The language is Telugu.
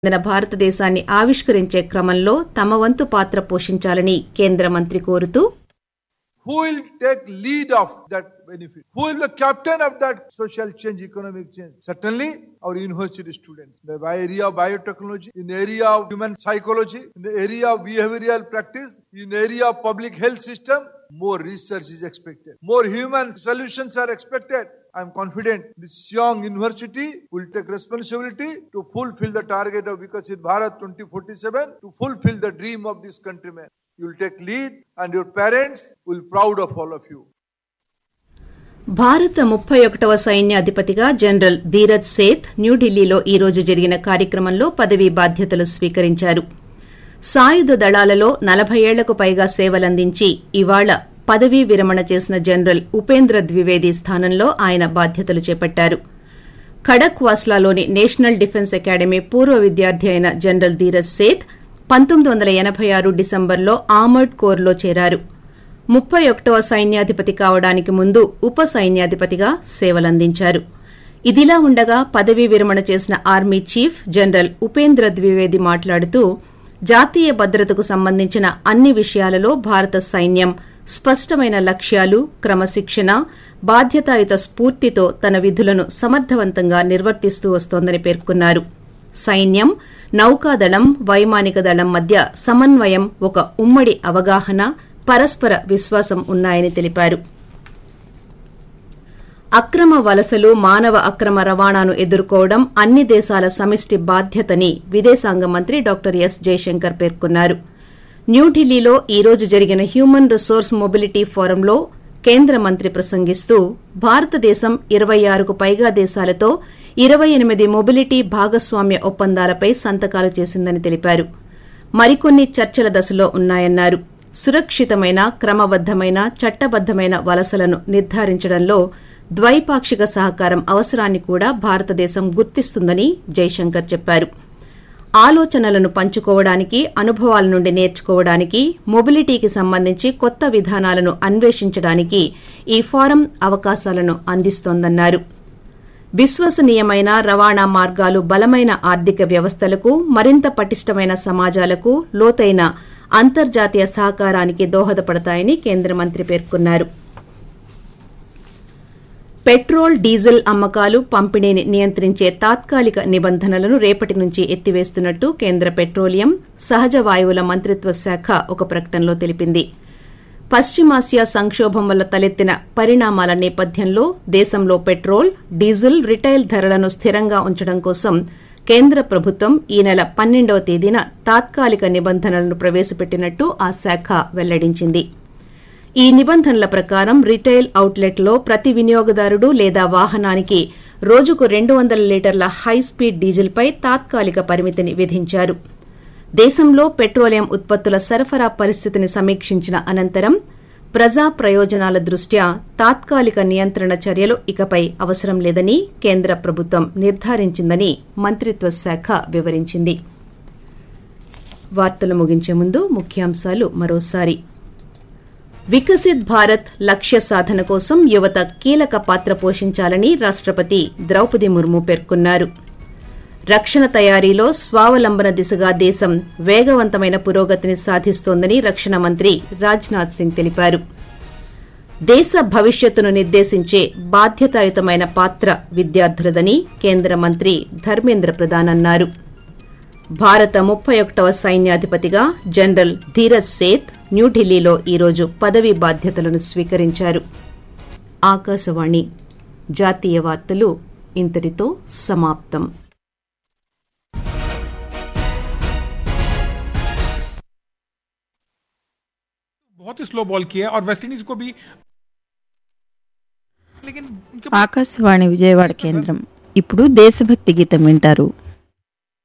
చెందిన భారతదేశాన్ని ఆవిష్కరించే క్రమంలో తమ వంతు పాత్ర పోషించాలని కేంద్ర మంత్రి కోరుతూ Who will take lead of that benefit? Who will be the captain of that social change, economic change? Certainly, our university students. In the area of biotechnology, in the area of human psychology, in the area of behavioral practice, in the area of public health system, more research is expected. More human solutions are expected. I am confident this young university will take responsibility to fulfill the target of Vikasit Bharat 2047, to fulfill the dream of this countrymen. You will take lead and your parents will proud of all of you. భారత ముప్పై ఒకటవ సైన్యాధిపతిగా జనరల్ ధీరజ్ సేథ్ న్యూఢిల్లీలో ఈ రోజు జరిగిన కార్యక్రమంలో పదవీ బాధ్యతలు స్వీకరించారు సాయుధ దళాలలో నలభై ఏళ్లకు పైగా సేవలందించి ఇవాళ పదవీ విరమణ చేసిన జనరల్ ఉపేంద్ర ద్వివేది స్థానంలో ఆయన బాధ్యతలు చేపట్టారు ఖడక్ వాస్లాలోని నేషనల్ డిఫెన్స్ అకాడమీ పూర్వ విద్యార్థి అయిన జనరల్ ధీరజ్ సేథ్ పంతొమ్మిది వందల ఎనభై ఆరు డిసెంబర్లో ఆమర్డ్ కోర్లో చేరారు ముప్పై ఒకటవ సైన్యాధిపతి కావడానికి ముందు ఉప సైన్యాధిపతిగా సేవలందించారు ఇదిలా ఉండగా పదవీ విరమణ చేసిన army chief general Upendra Dwivedi మాట్లాడుతూ జాతీయ భద్రతకు సంబంధించిన అన్ని విషయాలలో భారత సైన్యం స్పష్టమైన లక్ష్యాలు క్రమశిక్షణ బాధ్యతాయుత స్ఫూర్తితో తన విధులను సమర్థవంతంగా నిర్వర్తిస్తూ వస్తోందని పేర్కొన్నారు సైన్యం నౌకాదళం వైమానిక దళం మధ్య సమన్వయం ఒక ఉమ్మడి అవగాహన పరస్పర విశ్వాసం ఉన్నాయని తెలిపారు అక్రమ వలసలు మానవ అక్రమ రవాణాను ఎదుర్కోవడం అన్ని దేశాల సమిష్టి బాధ్యతని విదేశాంగ మంత్రి డాక్టర్ ఎస్ జయశంకర్ పేర్కొన్నారు న్యూఢిల్లీలో ఈ రోజు జరిగిన హ్యూమన్ రిసోర్స్ మొబిలిటీ ఫోరంలో కేంద్ర మంత్రి ప్రసంగిస్తూ భారతదేశం ఇరవై ఆరుకు పైగా దేశాలతో ఇరవై ఎనిమిది మొబిలిటీ భాగస్వామ్య ఒప్పందాలపై సంతకాలు చేసిందని తెలిపారు మరికొన్ని చర్చల దశలో ఉన్నాయన్నారు సురక్షితమైన క్రమబద్దమైన చట్టబద్దమైన వలసలను నిర్ధారించడంలో ద్వైపాక్షిక సహకారం అవసరాన్ని కూడా భారతదేశం గుర్తిస్తుందని జైశంకర్ చెప్పారు ఆలోచనలను పంచుకోవడానికి అనుభవాల నుండి నేర్చుకోవడానికి మొబిలిటీకి సంబంధించి కొత్త విధానాలను అన్వేషించడానికి ఈ ఫోరం అవకాశాలను అందిస్తోందన్నారు విశ్వసనీయమైన రవాణా మార్గాలు బలమైన ఆర్థిక వ్యవస్థలకు మరింత పటిష్టమైన సమాజాలకు లోతైన అంతర్జాతీయ సహకారానికి దోహదపడతాయని కేంద్ర మంత్రి పేర్కొన్నారు పెట్రోల్ డీజిల్ అమ్మకాలు పంపిణీని నియంత్రించే తాత్కాలిక నిబంధనలను రేపటి నుంచి ఎత్తివేస్తున్నట్టు కేంద్ర పెట్రోలియం సహజ వాయువుల మంత్రిత్వ శాఖ ఒక ప్రకటనలో తెలిపింది పశ్చిమాసియా సంక్షోభం వల్ల తలెత్తిన పరిణామాల నేపథ్యంలో దేశంలో పెట్రోల్ డీజిల్ రిటైల్ ధరలను స్థిరంగా ఉంచడం కోసం కేంద్ర ప్రభుత్వం ఈ నెల పన్నెండవ తేదీన తాత్కాలిక నిబంధనలను ప్రవేశపెట్టినట్టు ఆ శాఖ వెల్లడించింది ఈ నిబంధనల ప్రకారం రిటైల్ అవుట్లెట్లో ప్రతి వినియోగదారుడు లేదా వాహనానికి రోజుకు రెండు వందల లీటర్ల హై స్పీడ్ డీజిల్పై తాత్కాలిక పరిమితిని విధించారు దేశంలో పెట్రోలియం ఉత్పత్తుల సరఫరా పరిస్థితిని సమీక్షించిన అనంతరం ప్రజా ప్రయోజనాల దృష్ట్యా తాత్కాలిక నియంత్రణ చర్యలు ఇకపై అవసరం లేదని కేంద్ర ప్రభుత్వం నిర్ధారించిందని మంత్రిత్వ శాఖ వివరించింది వార్తలు ముగించే ముందు ముఖ్యాంశాలు మరోసారి వికసిత్ భారత్ లక్ష్య సాధన కోసం యువత కీలక పాత్ర పోషించాలని రాష్టపతి ద్రౌపది ముర్ము పేర్కొన్నారు రక్షణ తయారీలో స్వావలంబన దిశగా దేశం వేగవంతమైన పురోగతిని సాధిస్తోందని రక్షణ మంత్రి రాజ్నాథ్ సింగ్ తెలిపారు దేశ భవిష్యత్తును నిర్దేశించే బాధ్యతాయుతమైన పాత్ర విద్యార్థులదని కేంద్ర మంత్రి ధర్మేంద్ర ప్రధాన్ అన్నారు భారత ముప్పై ఒకటవ సైన్యాధిపతిగా జనరల్ ధీరజ్ సేత్ న్యూఢిల్లీలో ఈరోజు పదవీ బాధ్యతలను స్వీకరించారు ఆకాశవాణి జాతీయ వార్తలు ఇంతటితో సమాప్తం बहुत ही स्लो बॉल किया और वेस्ट इंडीज को भी लेकिन उनके ఆకాశవాణి విజయవాడ కేంద్రం ఇప్పుడు దేశభక్తి గీతం వింటారు